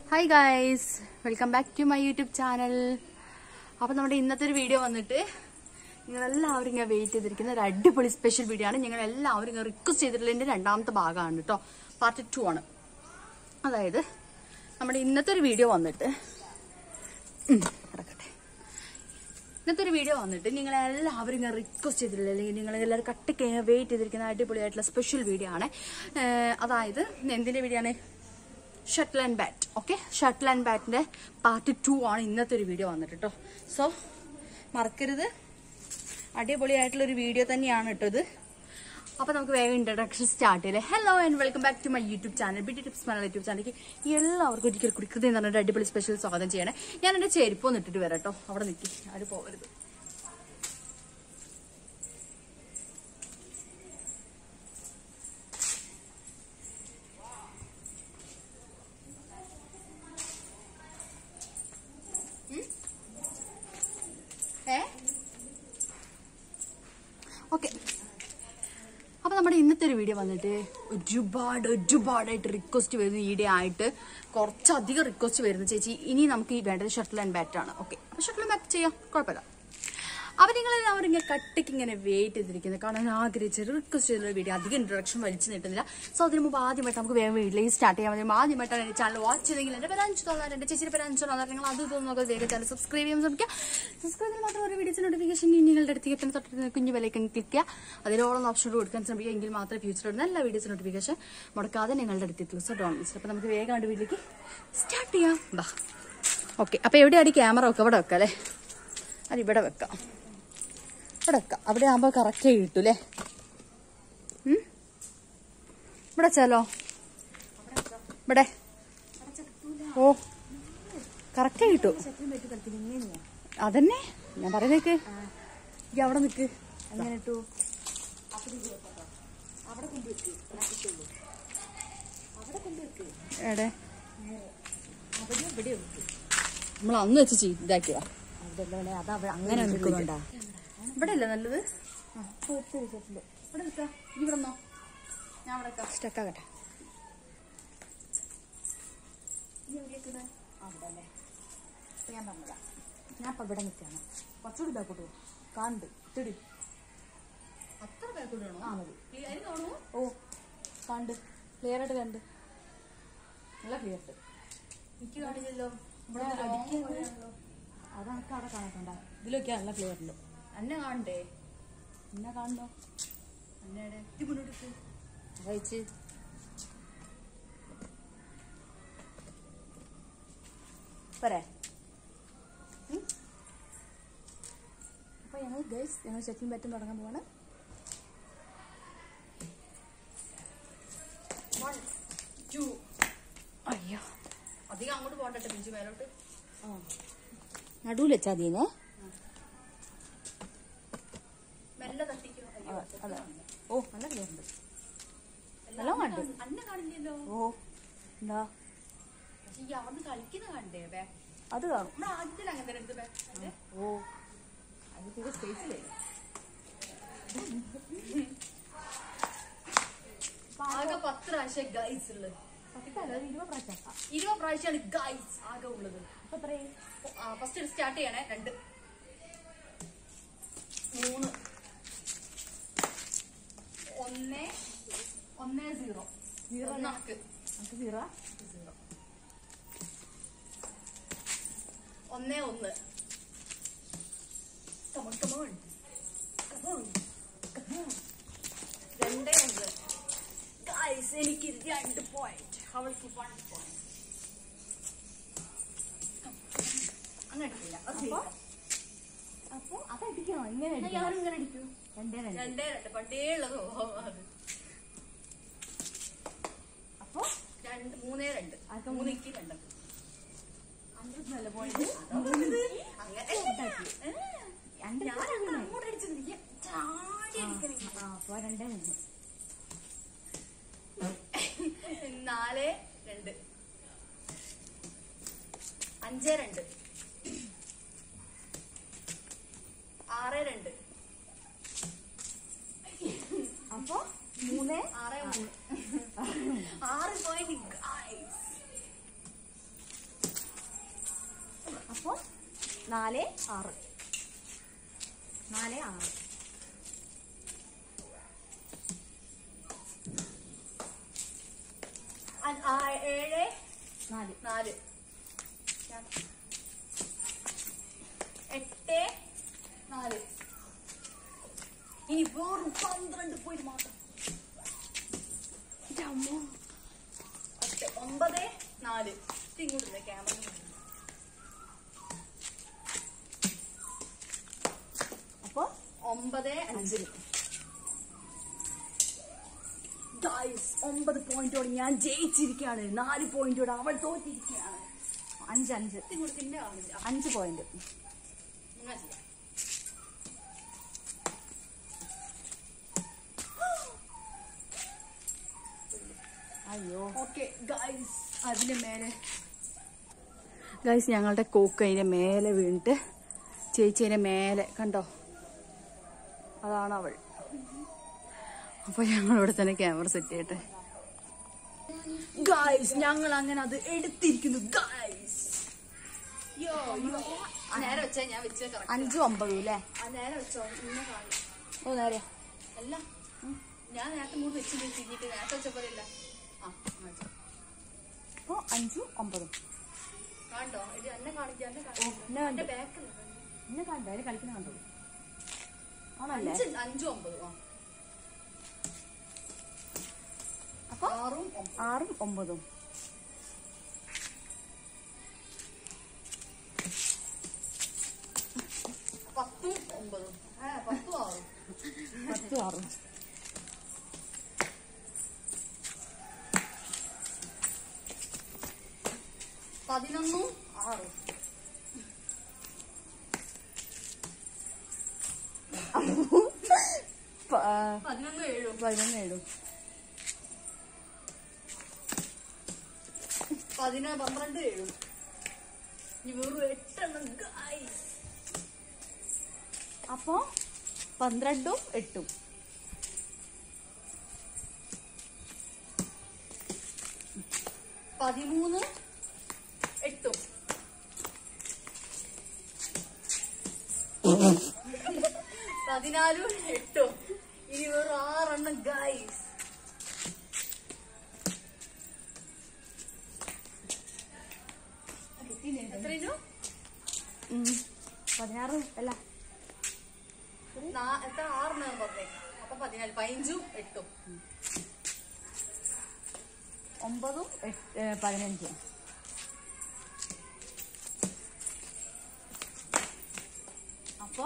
Hi guys welcome back to my YouTube channel അപ്പോൾ നമ്മുടെ ഇന്നത്തെ ഒരു വീഡിയോ വന്നിട്ട് നിങ്ങളെല്ലാവരും ഇങ്ങനെ വെയിറ്റ് ചെയ്തിരിക്കുന്ന ഒരു അടിപൊളി സ്പെഷ്യൽ വീഡിയോ ആണ് നിങ്ങൾ എല്ലാവരും ഇങ്ങനെ റിക്വസ്റ്റ് ചെയ്തിട്ടുള്ളതിൻ്റെ രണ്ടാമത്തെ ഭാഗമാണ് കേട്ടോ പാർട്ട് ടു ആണ് അതായത് നമ്മുടെ ഇന്നത്തെ ഒരു വീഡിയോ വന്നിട്ട് ഉം, കിടക്കട്ടെ ഇന്നത്തെ ഒരു വീഡിയോ വന്നിട്ട് നിങ്ങൾ എല്ലാവരും ഇങ്ങനെ റിക്വസ്റ്റ് ചെയ്തിട്ടില്ല അല്ലെങ്കിൽ നിങ്ങൾ എല്ലാവരും കട്ടിക്ക് വെയിറ്റ് ചെയ്തിരിക്കുന്ന അടിപൊളിയായിട്ടുള്ള സ്പെഷ്യൽ വീഡിയോ ആണ് ഏഹ് അതായത് എന്തിന്റെ വീഡിയോ ആണ് shuttle and bat okay shuttle and ബാറ്റിന്റെ പാർട്ട് ടു ആണ് ഇന്നത്തെ ഒരു വീഡിയോ വന്നിട്ട് കേട്ടോ സോ മറക്കരുത് അടിപൊളിയായിട്ടുള്ള ഒരു വീഡിയോ തന്നെയാണ് കേട്ടോ ഇത് അപ്പൊ നമുക്ക് വേഗം ഇൻട്രഡക്ഷൻ സ്റ്റാർട്ട് ചെയ്യല്ലേ hello and welcome back to my YouTube channel beauty tips Malayalam YouTube ചാനലിലേക്ക് എല്ലാവർക്കും ഒരിക്കൽ കൂടി കൃത്യം എന്ന് പറഞ്ഞൊരു അടിപൊളി സ്പെഷ്യൽ സ്വാഗതം ചെയ്യണേ ഞാൻ എന്റെ ചെരുപ്പ് ഒന്ന് ഇട്ടിട്ട് വരാം കേട്ടോ അവിടെ നിൽക്കി ആര് പോകരുത് ഏ ഓക്കെ അപ്പൊ നമ്മുടെ ഇന്നത്തെ ഒരു വീഡിയോ വന്നിട്ട് ഒരുപാട് ഒരുപാടായിട്ട് റിക്വസ്റ്റ് വരുന്ന വീഡിയോ ആയിട്ട് കുറച്ചധികം റിക്വസ്റ്റ് വരുന്നു ചേച്ചി ഇനി നമുക്ക് ഈ വേണ്ടത് ഷട്ടിൽ ആൻഡ് ബാറ്റ് ആണ് ഓക്കെ അപ്പൊ ഷട്ടിൽ ആൻഡ് ബാറ്റ് ചെയ്യാം കുഴപ്പമില്ല അപ്പൊ നിങ്ങൾ എല്ലാവരും ഇങ്ങനെ കട്ടിക്ക് ഇങ്ങനെ വെയിറ്റ് ചെയ്തിരിക്കുന്നത് കാണാൻ ആഗ്രഹിച്ച റിക്വസ്റ്റ് ചെയ്തുള്ള വീഡിയോ അധികം ഇൻട്രൊഡക്ഷൻ വലിച്ചു നീട്ടുന്നില്ല സോ അതിന് മുമ്പ് ആദ്യമായിട്ട് നമുക്ക് വേഗം വീട്ടിലേക്ക് സ്റ്റാർട്ട് ചെയ്യാൻ പറ്റും ആദ്യമായിട്ടാണ് എന്റെ ചാനൽ വാച്ച് ചെയ്തെങ്കിൽ എന്റെ പേര് അഞ്ചു തോന്നാറ് എന്റെ ചേച്ചിയുടെ പേര് അഞ്ചു തോന്നാറ് നിങ്ങൾ അത് തോന്നുന്നത് വേഗം ചാനൽ സബ്സ്ക്രൈബ് ചെയ്യാൻ ശ്രമിക്കുക സബ്സ്ക്രൈബ് ചെയ്താൽ മാത്രം ഒരു വീഡിയോസ് നോട്ടിഫിക്കേഷൻ നിങ്ങളുടെ അടുത്ത് എത്തുന്ന തൊട്ടിരുന്ന കുഞ്ഞു വിലയ്ക്ക് ക്ലിക്ക് ചെയ്യുക അതിലോളം ഓപ്ഷൻ കൊടുക്കാൻ ശ്രമിക്കുക എങ്കിൽ മാത്രമേ ഫ്യൂച്ചറിൽ വരുന്ന എല്ലാ വീഡിയോസ് നോട്ടിഫിക്കേഷൻ മുടക്കാതെ നിങ്ങളുടെ അടുത്ത് എത്തുള്ളൂ സോ ഡോൺ മിസ് അപ്പൊ നമുക്ക് വേഗം കണ്ട് വീട്ടിലേക്ക് സ്റ്റാർട്ട് ചെയ്യാം ബാ ഓക്കെ അപ്പൊ എവിടെയാണ് ക്യാമറ വെക്കുക ഇവിടെ വെക്കാം അല്ലേ അത് ഇവിടെ വെക്കാം ഇവിടെ വെക്കാം അവിടെ ആകുമ്പോൾ കറക്റ്റ് കിട്ടും അല്ലേ ഉം? ഇവിടെ വെച്ചാലോ ഇവിടെ ഓ കറക്റ്റ് കിട്ടും അതന്നെ ഞാൻ പറയുന്നേക്ക് ഈ അവിടെ നിക്ക് അങ്ങനെ ഇട്ടു എടെ നമ്മൾ അന്ന് വെച്ച് ചെയ്- ഇതാക്കിയതാ അതല്ലേ അത് അവിടെ അങ്ങനെ നിൽക്കുന്നുണ്ടാ ഇവിടെ അല്ലേ നല്ലത് ഇവിടെ നിൽക്കാം ഈ ഇവിടെ നിന്നോ ഞാൻ ഇവിടെ നിൽക്കാം സ്റ്റക്കാകട്ടെ ഞാൻ പറഞ്ഞതാ ഞാൻ ഇപ്പൊ ഇവിടെ നിൽക്കാണ് കുറച്ചുകൂടി ബാക്കോട്ട് പോ കാണ്ട് തിടി അത്ര ബാക്കോട്ടാണോ ആ മതി അതിന് കാണുമോ ഓ കണ്ട് ക്ലിയർ ആയിട്ട് കണ്ട് നല്ല ക്ലിയർ ആയിട്ട് എനിക്ക് കാണില്ലല്ലോ ഇവിടെ അടിക്കുന്നത് അതൊക്കെ അവിടെ കാണാത്തുണ്ടാ ഇതിലൊക്കെ നല്ല ക്ലിയർ ഉണ്ട് അന്നെ കാണണ്ടേ എന്നെ കാണുന്നോ അന്നേടെ ഇത് മുന്നോട്ട് കഴിച്ച് പോരെ ഉം? അപ്പൊ ഞങ്ങൾ ഗൈസ് ഞങ്ങൾ ഷട്ടിൽ ബാറ്റും തുടങ്ങാൻ പോവാണ് വൺ ടു അയ്യോ അധികം അങ്ങോട്ട് പോകട്ടെ പിഞ്ചു മേലോട്ട് ആ നടുവിൽ വെച്ചാൽ മതിയെന്നേ മെല്ലെ തട്ടിക്കോ അയ്യോ, അതെ ഓ നല്ല ക്ലിയർ ഉണ്ട് നല്ലോണം കണ്ട് അന്നെ കാണില്ലല്ലോ ഓ എന്താ പക്ഷെ ഈ അവിടുന്ന് കളിക്കുന്ന കണ്ടേ ബേ അത് കാണും നമ്മുടെ ആദ്യത്തിൽ അങ്ങനെ തന്നെ എടുത്ത് ബേ അല്ലേ? ഓ അത് തീരെ സ്പേസിലേ ആകെ പത്ത് പ്രാവശ്യം ഗൈസ് ഉള്ളത് പത്തല്ല ഒരു ഇരുപത് പ്രാവശ്യം ഇരുപത് പ്രാവശ്യമാണ് ഗൈസ് ആകെ ഉള്ളത് അപ്പൊ എത്രയും ഫസ്റ്റ് സ്റ്റാർട്ട് ചെയ്യണേ രണ്ട് മൂന്ന് ഒന്ന് ഒന്ന് സീറോ സീറോ കണക്ക് നമുക്ക് സീറോ സീറോ ഒന്ന് ഒന്ന് Come on, come on. Come on. Come on. രണ്ടേ ഒന്ന് ഗൈസ് എനിക്ക് രണ്ട് പോയിന്റ് അവൾക്ക് വൺ പോയിന്റ് അങ്ങനെ അടിക്കില്ല അത് അപ്പൊ? ജയിക്കാം. അപ്പൊ അതടിക്കണോ ഇങ്ങനെ എന്നാ അടിക്കണം ഞാനും ഇങ്ങനെ അടിക്കൂ രണ്ടേ രണ്ട് രണ്ടേ രണ്ട് പണ്ടേ ഉള്ളത് അത് അപ്പൊ രണ്ട് മൂന്നേ രണ്ട് ആർക്കാ മൂന്നിക്ക് രണ്ട് നല്ല പോയിട്ട് അങ്ങനെ ഏ, രണ്ട് ഞാൻ അങ്ങ് അങ്ങോട്ട് അടിച്ചത് നീ ചാടി അടിക്കണേ ആ അപ്പൊ രണ്ടേ മൂന്ന് നാല് രണ്ട് അഞ്ച് രണ്ട് ആറ് രണ്ട് അപ്പൊ മൂന്ന് ആറ് മൂന്ന് ആറ് പോയിന്റ് ഗൈസ് നാല് ആറ് നാല് ആറ് അ- ആ, ഏഴ് നാല് നാല് എട്ട് നാല് ഇനി വെറും പന്ത്രണ്ട് പോയിന്റ് മാത്രം എൻ്റെ അമ്മോ. ഒറ്റ ഒമ്പത് നാല് ഇത് ഇങ്ങോട്ടില്ല ക്യാമറ അപ്പൊ ഒമ്പത് അഞ്ച് ഗൈസ് ഒമ്പത് പോയിന്റോടെ ഞാൻ ജയിച്ചിരിക്കുകയാണ് നാല് പോയിന്റോടെ അവൾ തോറ്റിരിക്കുകയാണ് അഞ്ച് അഞ്ച് ഇത് ഇങ്ങോട്ട് പിന്നെ കാണില്ല അഞ്ച് പോയിന്റ് ഇങ്ങനെ ചെയ്യാം അയ്യോ ഓക്കെ ഗൈസ് അതിന് മേലെ ഗൈസ് ഞങ്ങളുടെ കോക്ക് അതിന്റെ മേലെ വീണിട്ട് ചേച്ചി അതിന്റെ മേലെ കണ്ടോ അതാണ് അവൾ അപ്പൊ ഞങ്ങൾ ഇവിടെ തന്നെ ക്യാമറ സെറ്റ് ചെയ്യട്ടെ ഗൈസ് ഞങ്ങൾ അങ്ങനെ അത് എടുത്തിരിക്കുന്നു ഗൈസ് നേരെ വെച്ചാ ഞാൻ വെച്ച അഞ്ചും ഒമ്പതും അല്ലേ നേരെ വെച്ചോ ഇന്നെ കാണും ഓ നേരെ അല്ല ഞാൻ നേരത്തെ മൂന്ന് വെച്ച് തിരിഞ്ഞിട്ട് നേരത്തെ വെച്ച പോലെ ഇല്ല ആ കാണിച്ചോ. അപ്പൊ അഞ്ചും ഒമ്പതും കണ്ടോ ഇത് എന്നെ കാണിക്കാം എന്നെ ഓ കാണിക്കാം എന്നെ കണ്ടു എന്റെ ബാക്കിൽ എന്നെ കണ്ടോ അതിന് കളിക്കുന്ന കണ്ടോ ആണല്ലേ അഞ്ച് അഞ്ചും ഒമ്പതും ആ അപ്പൊ ആറും ഒമ്പതും ആറും ഒമ്പതും പത്തും ഒമ്പതും ആ പത്തും ആറും പത്തും ആറും പതിനൊന്നും ആറും പ- ആ, പതിനൊന്നും ഏഴും പതിനൊന്ന് ഏഴും പതിന പന്ത്രണ്ട് ഏഴും ഇനി വെറും എട്ടെണ്ണം ഗൈസ് അപ്പൊ പന്ത്രണ്ടും എട്ടും പതിമൂന്ന് എട്ടും പതിനാലും എട്ടും ഇനി വെറും ആറെണ്ണം ഗൈസ് എത്രയോ ഉം. പതിനാറും അല്ല നാ- എത്ര ആറെണ്ണം പറഞ്ഞേ അപ്പൊ പതിനാല് പതിനഞ്ചും എട്ടും ഒമ്പതും എട്ട് ഏ, പതിനഞ്ചും അപ്പൊ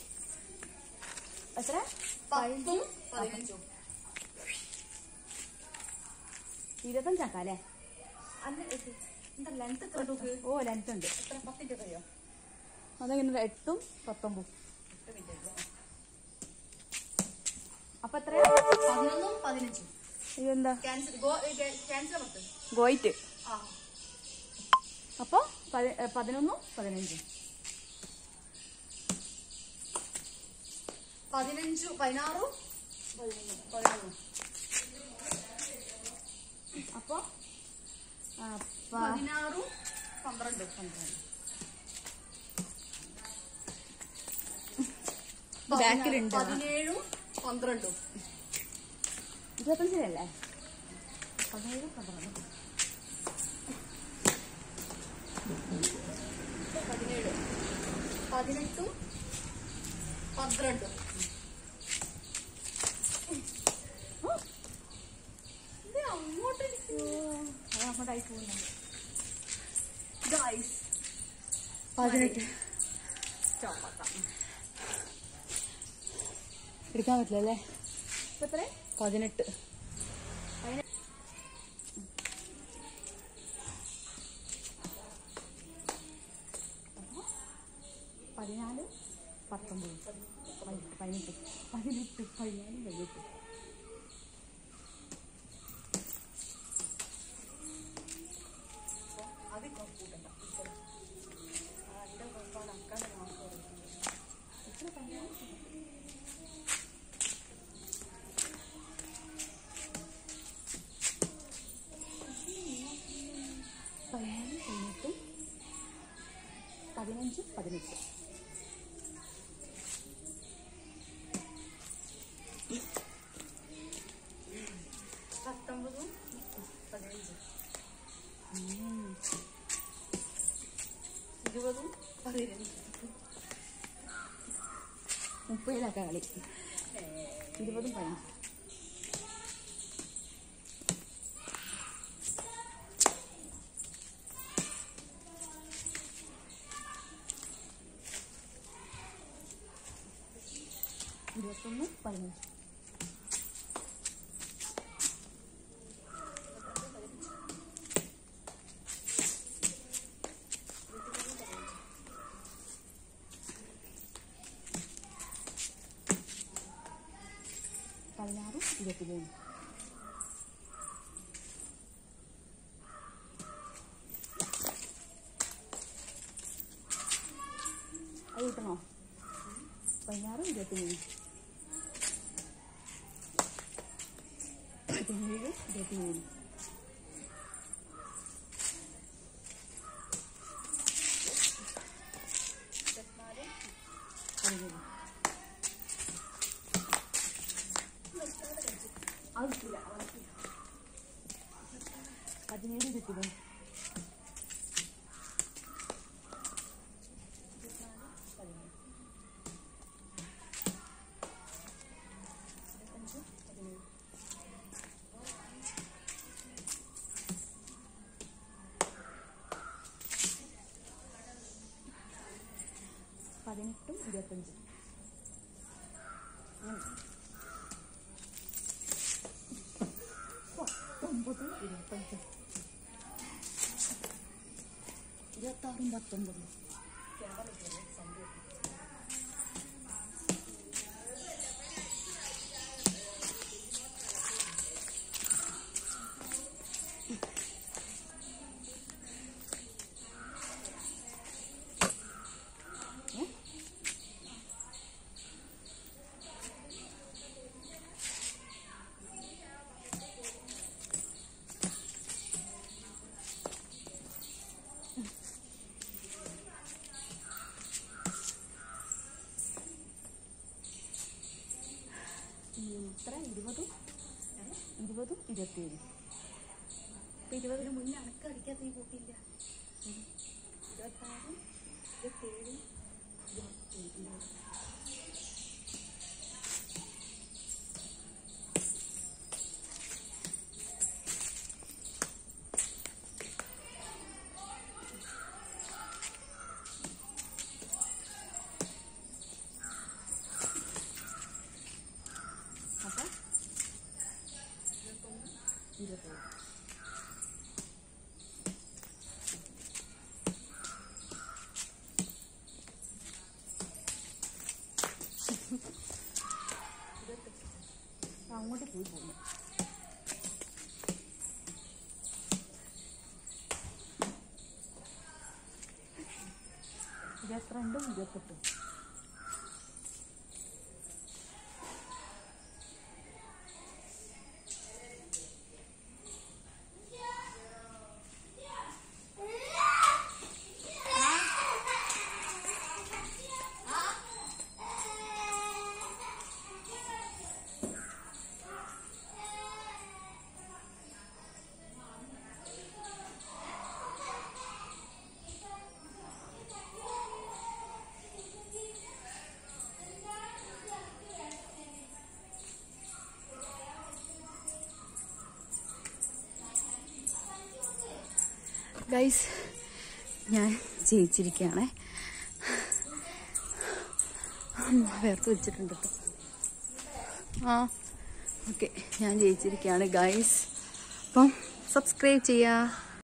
എത്ര പത്തും പതിനഞ്ചും ഇരുപത്തഞ്ചാക്കാം അല്ലേ അല്ല ഇത് എന്താ ലെങ്ത് എത്ര നോക്ക് ഓ ലെങ്ത് ഉണ്ട് എത്ര പത്തിന്റെ അറിയോ അതെങ്ങനെ എട്ടും പത്തൊമ്പതും എട്ട് മിനിറ്റ് അപ്പൊ എത്ര പതിനൊന്നും പതിനഞ്ചും ഇതെന്താ ക്യാൻസൽ ക്യാൻസൽ പത്ത് ഗോയിറ്റ് ആ അപ്പൊ പതി- ഏ, പതിനൊന്നും പതിനഞ്ചും പതിനഞ്ചു പതിനാറും പതിനൊന്നും അപ്പൊ ആ, പ- പതിനാറും പന്ത്രണ്ടും ബാക്കിലുണ്ട്. പതിനേഴും പന്ത്രണ്ടും ഇരുപത്തഞ്ചിലല്ലേ പതിനേഴ് പന്ത്രണ്ട് പതിനേഴ് പതിനെട്ടും പന്ത്രണ്ടും ഇത് അങ്ങോട്ട് അത് അങ്ങോട്ടായി പോകുന്നു ഗൈസ് പതിനെട്ട് എടുക്കാൻ പറ്റില്ലല്ലേ ഇപ്പൊ എത്ര പതിനെട്ട് പതിനാല് പത്തൊമ്പത് പതിനെട്ട് പതിനെട്ട് പതിനെട്ട് പതിനാല് പതിനെട്ട് അത് കൂട്ടണ്ട എന്റെ കുഴപ്പമാണ് അക്കാന്റെ മാർക്ക് പതിനാല് പതിനെട്ടും പതിനഞ്ച് പതിനെട്ട് പത്തൊമ്പതും പതിനഞ്ചും ഇരുപതും പതിനഞ്ചും മുപ്പതിലൊക്കെ കളി ഇരുപതും പതിനഞ്ച് ഇരുപത്തൊന്ന് പതിനഞ്ച് പതിനാറ് ഇരുപത്തിമൂന്ന് അത് കിട്ടണോ പതിനാറ് ഇരുപത്തിമൂന്ന് പതിനേഴ് ഇരുപത്തിമൂന്ന് പതിനേഴ് അത് കിട്ടില്ല അത് കിട്ടില്ല. പതിനേഴ് ഇരുപത്തിമൂന്ന് പതിനെട്ടും ഇരുപത്തഞ്ചും പത്തൊമ്പത് ഇരുപത്തഞ്ച് ഇരുപത്താറും പത്തൊമ്പതും ഇത്ര ഇരുപതും ഇരുപതും ഇരുപത്തിയേഴും ഇപ്പൊ ഇരുപതിന് മുന്നേ അണക്ക് അടിക്കാത്ത ഈ കൂട്ടില്ല ഇരുപത്താറും ഇരുപത്തേഴും അപ്പം ഇരുപത്തേഴ് അങ്ങോട്ട് പോയി പോകുന്നു ഇരുപത്തിരണ്ടും ഇരുപത്തെട്ടും ഗൈസ് ഞാൻ ജയിച്ചിരിക്കുകയാണേ അമ്മ വേർത്ത് വെച്ചിട്ടുണ്ട് കേട്ടോ ആ ഓക്കെ ഞാൻ ജയിച്ചിരിക്കുകയാണ് ഗൈസ് അപ്പം സബ്സ്ക്രൈബ് ചെയ്യുക